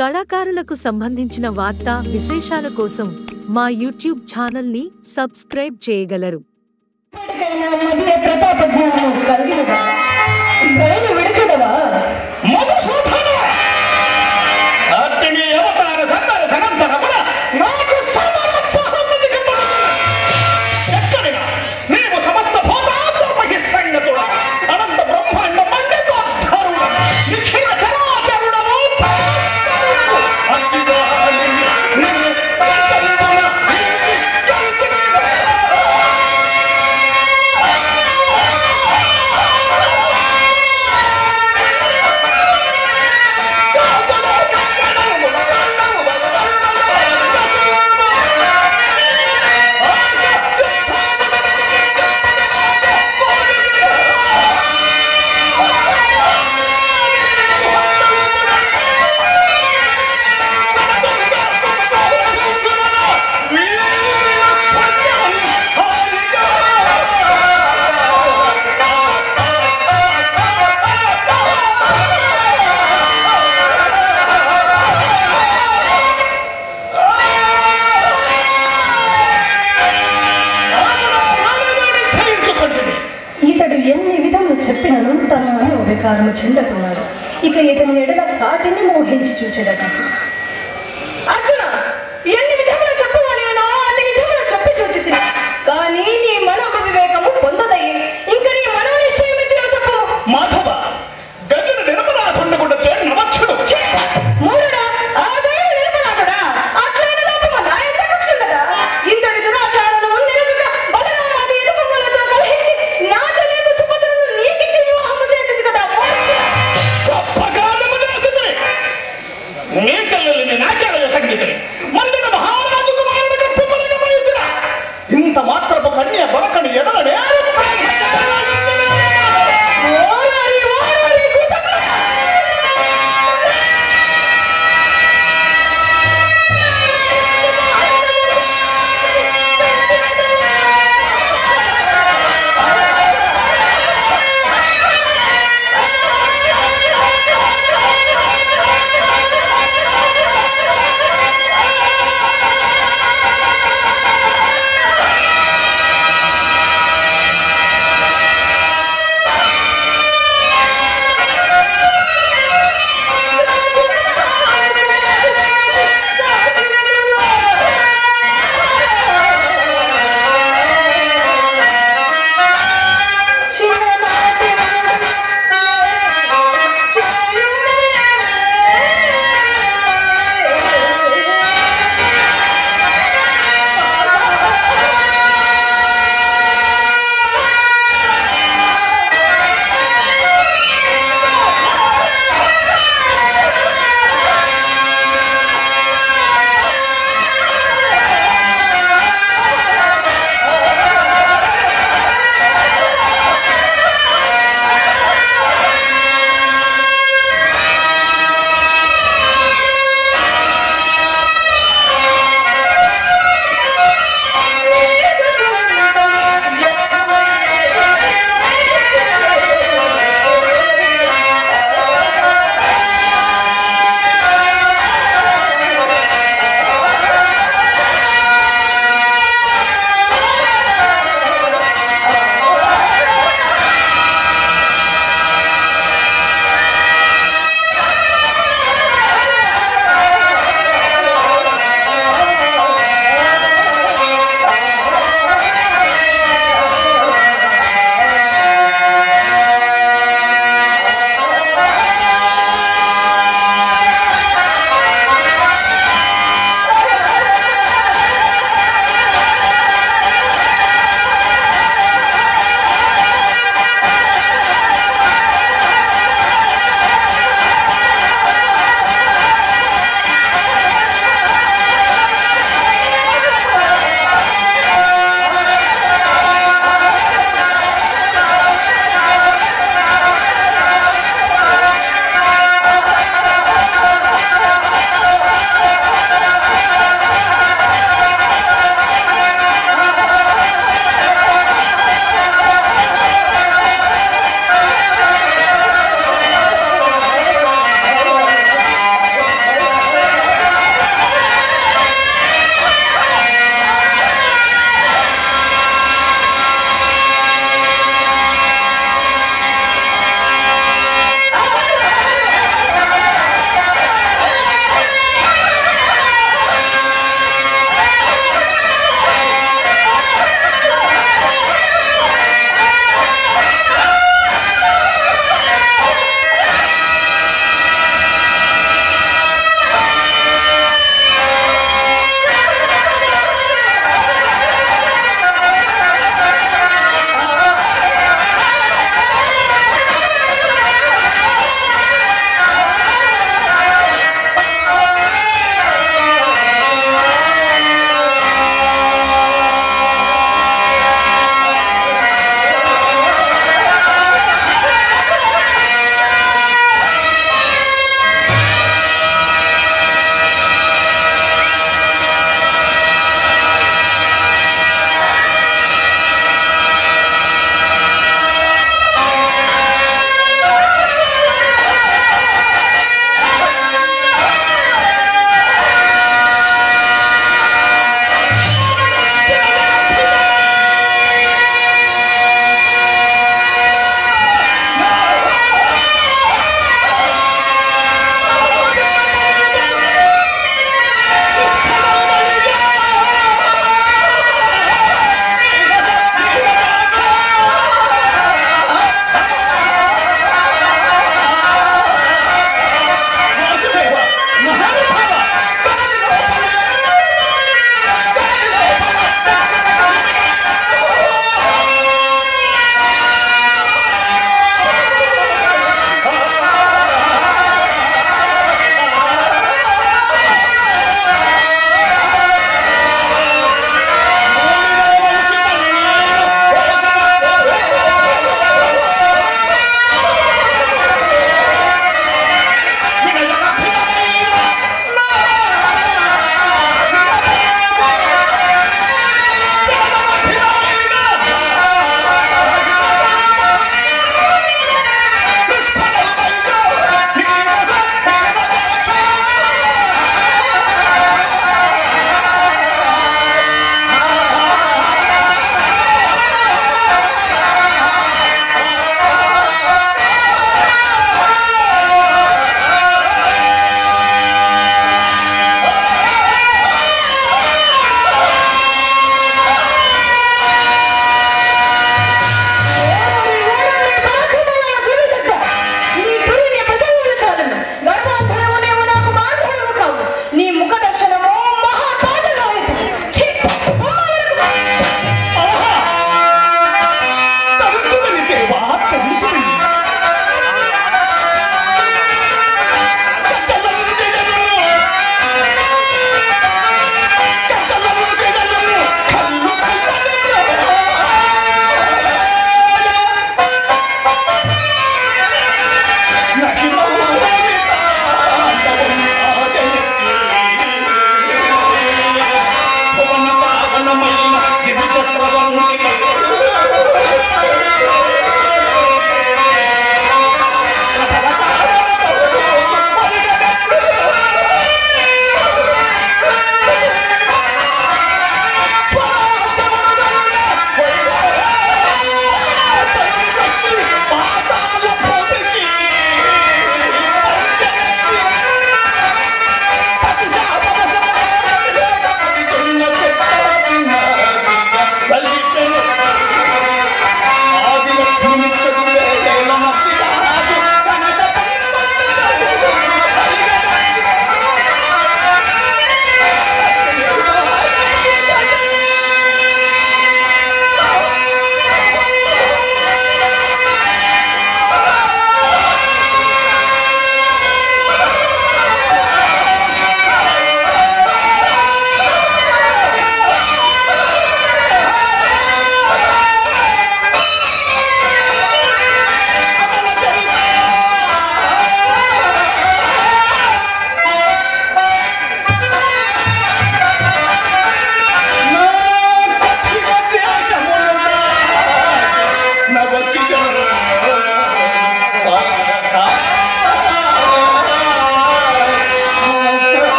కళాకారులకు సంబంధించిన వార్తా విశేషాల కోసం మా యూట్యూబ్ ఛానల్ని సబ్స్క్రైబ్ చేయగలరు ఇప్పటికైనా మధ్య ప్రతాప జ్ఞానము కలిగినదా దయను విడచదవా మధుసూదన అగ్ని అవతార సంతాన సనంతరమున నాకు సమరోత్సాహముది కనబడుతున్నది. ఎక్కడినా నీవు సమస్త భూతాంతర్మహి సంగతుడ అనంత బ్రహ్మాండ మండితోద్ధారుడ నిఖిల చరాచరుడము పరాత్పరుడము. అగ్నిదాని నిన్ను తాకలున తీసి గెలిచినదా. చేయించుకుంటుంది ఇతడు ఎన్ని విధములు చెప్పినను తన మనోవికారము చెందకున్నాడు ఇక ఇతని ఎడల కాటిని మోహించి చూచెదట అర్జున ఎన్ని విధములు చెప్పవనేనా అన్ని విధములు చెప్పి చూచి కానీ నీ మనోభ వివేకము పొందదయ్యి ఇంక నీ మనో నిశ్చయమితిలో చెప్పు మాధవ గగన నిర్మలాధుండ కూడా చేరి నమచ్చుడు మూడుడా ఆ దేవుడు నిర్మలాకుడా అట్లైన లోపము నా ఎదుట పుట్టిందదా ఇంతటి దురాచారము నిరపిక బలరామాది ఇరుపములతో కలహించి నా చెల్లెకు సుభద్రను నీకిచ్చి వివాహము చేసింది కదా గొప్పగా నమ్మదేశితే నీ చెల్లెల్ని నాకేళ సంగీతని మల్లిన మహారాజు కుమారుడు గొప్పగా మైతురా ఇంత మాత్రపు కన్య బొరకని ఎడలనే ఓరారి ఓరారి కూతకుడా! ఆ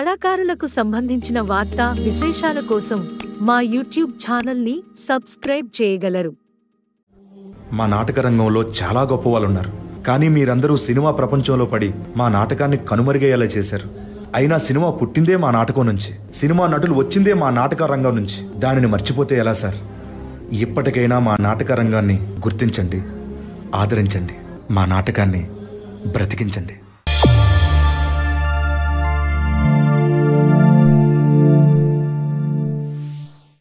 కళాకారులకు సంబంధించిన వార్తా విశేషాల కోసం మా యూట్యూబ్ ఛానల్ని సబ్స్క్రైబ్ చేయగలరు మా నాటక రంగంలో చాలా గొప్ప వాళ్ళు ఉన్నారు కానీ మీరందరూ సినిమా ప్రపంచంలో పడి మా నాటకాన్ని కనుమరుగయ్యేలా చేశారు అయినా సినిమా పుట్టిందే మా నాటకం నుంచి సినిమా నటులు వచ్చిందే మా నాటక రంగం నుంచి దానిని మర్చిపోతే ఎలా సార్ ఇప్పటికైనా మా నాటక రంగాన్ని గుర్తించండి ఆదరించండి మా నాటకాన్ని బ్రతికించండి